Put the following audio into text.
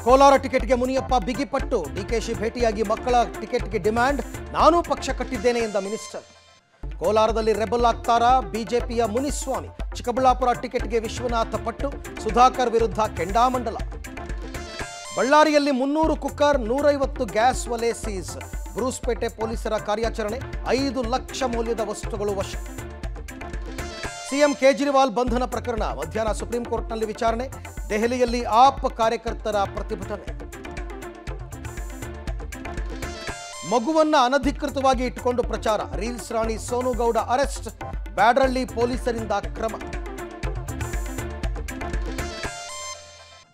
ಕೋಲಾರ ಟಿಕೆಟ್ಗೆ ಮುನಿಯಪ್ಪ ಬಿಗಿಪಟ್ಟು ಡಿಕೆಶಿ ಭೇಟಿಯಾಗಿ ಮಕ್ಕಳ ಟಿಕೆಟ್ಗೆ ಡಿಮ್ಯಾಂಡ್ ನಾನೂ ಪಕ್ಷ ಕಟ್ಟಿದ್ದೇನೆ ಎಂದ ಮಿನಿಸ್ಟರ್ ಕೋಲಾರದಲ್ಲಿ ರೆಬಲ್ ಆಗ್ತಾರಾ ಬಿಜೆಪಿಯ ಮುನಿಸ್ವಾಮಿ ಚಿಕ್ಕಬಳ್ಳಾಪುರ ಟಿಕೆಟ್ಗೆ ವಿಶ್ವನಾಥ ಪಟ್ಟು ಸುಧಾಕರ್ ವಿರುದ್ಧ ಕೆಂಡಾಮಂಡಲ ಬಳ್ಳಾರಿಯಲ್ಲಿ ಮುನ್ನೂರು ಕುಕ್ಕರ್ ನೂರೈವತ್ತು ಗ್ಯಾಸ್ ಒಲೆ ಸೀಸ್ ಬ್ರೂಸ್ಪೇಟೆ ಪೊಲೀಸರ ಕಾರ್ಯಾಚರಣೆ ಐದು ಲಕ್ಷ ಮೌಲ್ಯದ ವಸ್ತುಗಳು ವಶ ಸಿಎಂ ಕೇಜ್ರಿವಾಲ್ ಬಂಧನ ಪ್ರಕರಣ ಮಧ್ಯಾಹ್ನ ಸುಪ್ರೀಂ ಕೋರ್ಟ್ನಲ್ಲಿ ವಿಚಾರಣೆ ದೆಹಲಿಯಲ್ಲಿ ಆಪ್ ಕಾರ್ಯಕರ್ತರ ಪ್ರತಿಭಟನೆ ಮಗುವನ್ನ ಅನಧಿಕೃತವಾಗಿ ಇಟ್ಟುಕೊಂಡು ಪ್ರಚಾರ ರೀಲ್ಸ್ ರಾಣಿ ಸೋನು ಗೌಡ ಅರೆಸ್ಟ್ ಬ್ಯಾಡ್ರಳ್ಳಿ ಪೊಲೀಸರಿಂದ ಕ್ರಮ